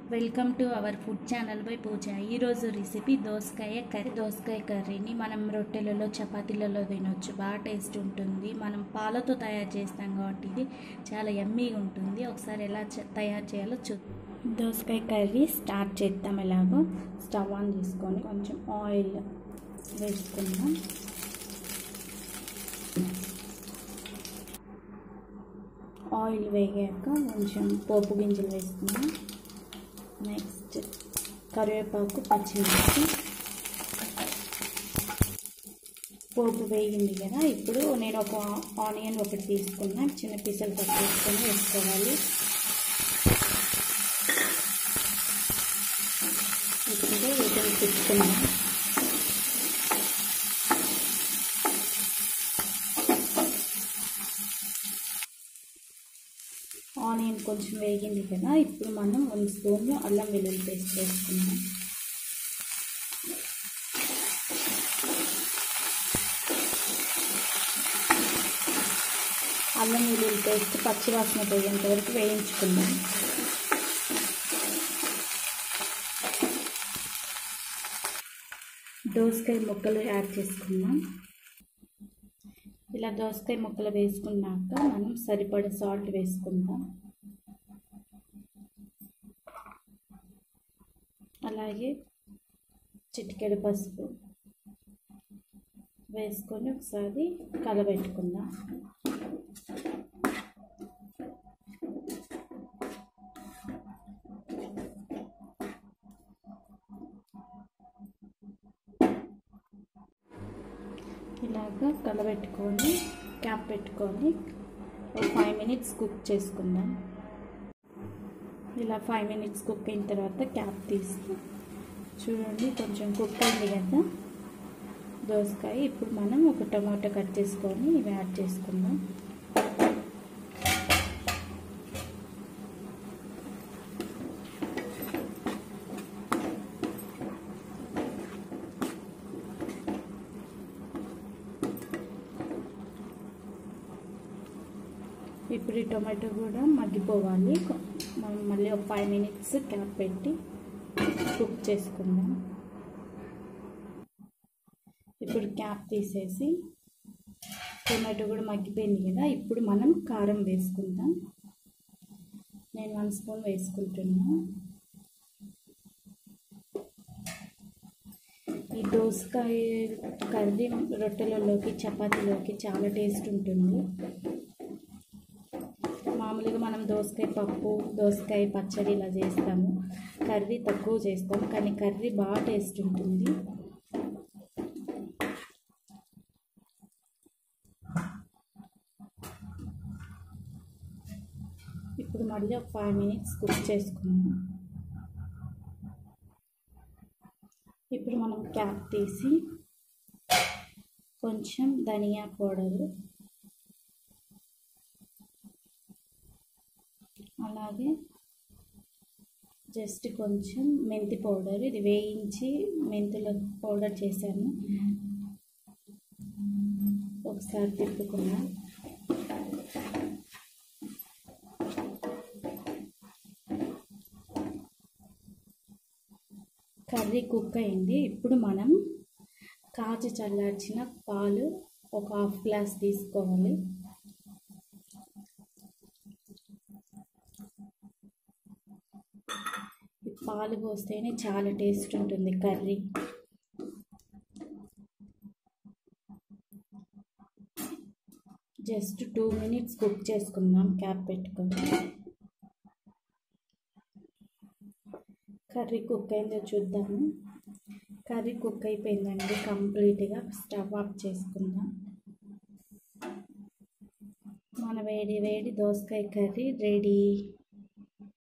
welcome to our food channel by Pooja ఈరోజు recipe దోసకాయ curry దోసకాయ కర్రీని మనం రొట్టెలలో చపాతీలలో తినొచ్చు బాగా టేస్ట్ ఉంటుంది మనం పాలతో తయారు చేస్తాం కాబట్టి ఇది చాలా యమ్మీగా ఉంటుంది ఒకసారి ఎలా చే- తయారు చేయాలో చూ దోసకాయ కర్రీ స్టార్ట్ చేద్దాం ఎలాగో స్టవ్ ఆన్ చేసుకొని కొంచెం ఆయిల్ వేసుకుందాం ఆయిల్ వేగాక కొంచెం పోపు గింజలు వేసుకుందాం నెక్స్ట్ కరివేపాకు పచ్చిమిర్చి పోపు వేగింది కదా ఇప్పుడు నేను ఒక ఆనియన్ ఒకటి తీసుకున్నా చిన్న పీసలు కట్ చేసుకొని వేసుకోవాలి ఇప్పుడు వీటిని తిప్పుకుందాం ఆనియన్ కొంచెం వేగింది కదా ఇప్పుడు మనం వన్ స్పూన్ అల్లం వెల్లుల్లి పేస్ట్ వేసుకుందాం అల్లం వెల్లుల్లి పేస్ట్ పచ్చివాసన పోయేంత వరకు వేయించుకుందాం దోసకాయ ముక్కలు యాడ్ చేసుకుందాం ఇలా దోసకాయ ముక్కలు వేసుకున్నాక మనం సరిపడ సాల్ట్ వేసుకుందాం అలాగే చిటికెడు పసుపు వేసుకొని ఒకసారి కలబెట్టుకుందాం ఇలాగా కలబెట్టుకొని క్యాప్ పెట్టుకొని ఒక ఫైవ్ మినిట్స్ కుక్ చేసుకుందాం ఇలా ఫైవ్ మినిట్స్ కుక్ అయిన తర్వాత క్యాప్ తీసి చూడండి కొంచెం కుక్ అయింది కదా దోసకాయ ఇప్పుడు మనం ఒక టమాటో కట్ చేసుకొని ఇవి యాడ్ చేసుకుందాం ఇప్పుడు ఈ టొమాటో కూడా మగ్గిపోవాలి మనం మళ్ళీ ఒక ఫైవ్ మినిట్స్ క్యాప్ పెట్టి కుక్ చేసుకుందాం ఇప్పుడు క్యాప్ తీసేసి టొమాటో కూడా మగ్గిపోయింది కదా ఇప్పుడు మనం కారం వేసుకుందాం నేను వన్ స్పూన్ వేసుకుంటున్నా ఈ దోసకాయ కర్రీ రొట్టెలలోకి చపాతీలోకి చాలా టేస్ట్ ఉంటుంది మామూలుగా మనం దోసకాయ పప్పు దోసకాయ పచ్చడి ఇలా చేస్తాము కర్రీ తక్కువ చేస్తాం కానీ కర్రీ బాగా టేస్ట్ ఉంటుంది ఇప్పుడు మళ్ళీ ఒక ఫైవ్ మినిట్స్ కుక్ చేసుకున్నాం ఇప్పుడు మనం క్యాప్ తీసి కొంచెం ధనియా పౌడరు అలాగే జస్ట్ కొంచెం మెంతి పౌడర్ ఇది వేయించి మెంతుల పౌడర్ చేశాను ఒకసారి తిప్పుకున్నాం కర్రీ కుక్ అయింది ఇప్పుడు మనం కాచి చల్లార్చిన పాలు ఒక హాఫ్ గ్లాస్ తీసుకోవాలి పాలు పోస్తేనే చాలా టేస్ట్ ఉంటుంది curry just two minutes cook చేసుకుందాం క్యాప్ పెట్టుకొని కర్రీ కుక్ అయిందో చూద్దాము కర్రీ కుక్ అయిపోయిందండి కంప్లీట్గా స్టవ్ ఆఫ్ చేసుకుందాం మన వేడి వేడి దోసకాయ కర్రీ రెడీ